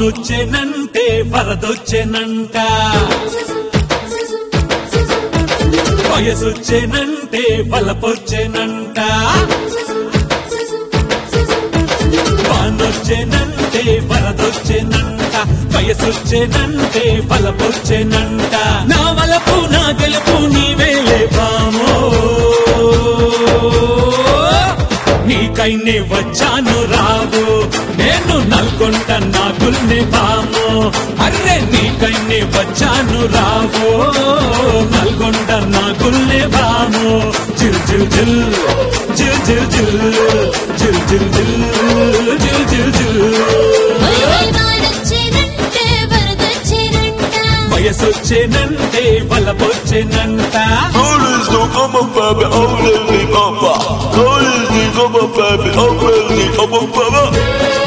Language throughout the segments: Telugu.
వానొచ్చెనంటే వరదొచ్చెనంట వయసొచ్చెనంటే బలపొచ్చెనంట వానొచ్చెనంటే వరదొచ్చెనంట వయసొచ్చెనంటే బలపొచ్చెనంట నా వలపు నా గెలుపు నీవేలే బామో నీకైనే వచ్చాను రావు నేను నల్గొండ నా గుల్ని బాము అర్రే నీకైనే వచ్చాను రావు నల్గొండ నా గుల్ని బాము జిల్ జిల్ జిల్ జిల్ జిల్ జిల్ జిల్ జిల్ జిల్ జిల్ జిల్ జిల్ వానొచ్చేనంటే వరదొచ్చేనంట వయసొచ్చేనంటే బలపొచ్చేనంట Always do come up, baby, always do come up. Always do come up, baby, always do come up, baby.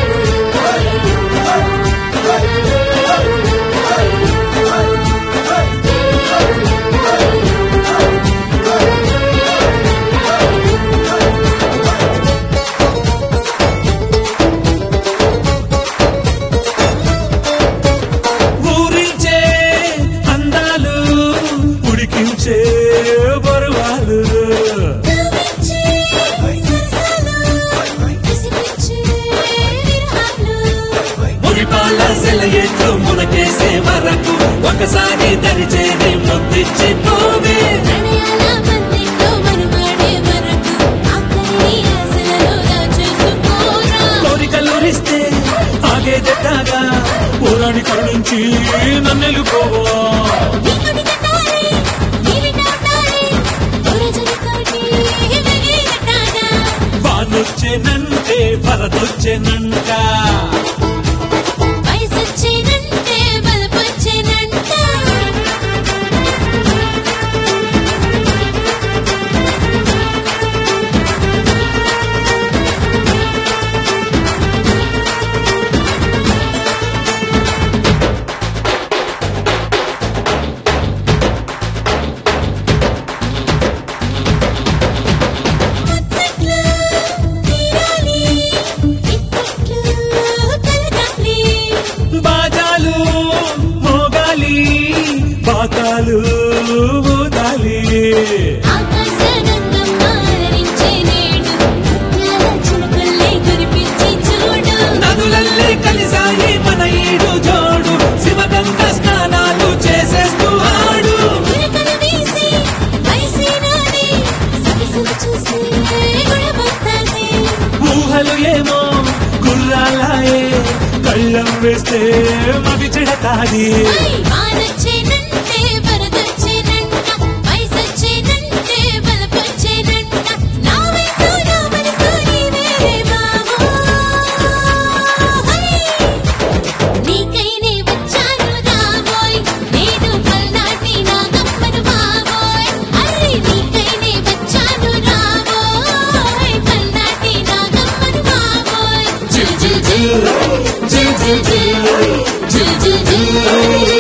ఊరించే అందాలు ఉడికించే బరువాలు కవించే సరసాలు కసిపించే విరహాలు మురిపాల సెలయేట్లు మునకేసే వరకు ఒకసారి దరిచేరి ముద్దిచ్చి పోవే ప్రణయాల బంతితో మనుమాడే వరకు ఆఖరి ఆశలలో దాచేసుకోరా కోరికలూరిస్తే ఆగేదెట్టాగా ఊరాని కరుణించి నన్నెలుకోవా నీకుడి కట్టాలి నీవిట ఉండాలి దొరజని తోటి వెగిరటాగా వానొచ్చేనంటే వరదొచ్చేనంట వయసొచ్చేనంటే బలపొచ్చేనంట ముచ్చట్లు తీరాలి ఇక్కట్లు కలగాలి బాజాలు మోగాలి బాకాలు ఊదాలి ఆకాశగంగం మారరించే నేడు ముత్యాల చినుకుల్ని కురిపించి చూడు నదులల్లే కలిసాయి మన ఈడు జోడు శివగంగ స్నానాలు చేసేస్తూ ఆడు ఉరకలు వీసి వయసే నాది సొగసులు చూస్తే గుణమొస్తాది ఊహలు ఏమో గుర్రాలాయే కళ్ళం వేస్తే మవి చెడతాది వానొచ్చేనంటే వరదొచ్చేనంట వయసొచ్చేనంటే బలపొచ్చేనంట నా వయసు నా మనసు నీవే బాబో నీకైనే వచ్చాను రాబోయ్ నేను పల్నాటి నా గమ్మను బాబోయ్ అరే నీకైనే వచ్చాను రాబోయ్ పల్నాటి నా గమ్మను బాబోయ్ జిల్ జిల్ జిల్ జిల్ జిల్ జిల్ జిల్ జిల్ జిల్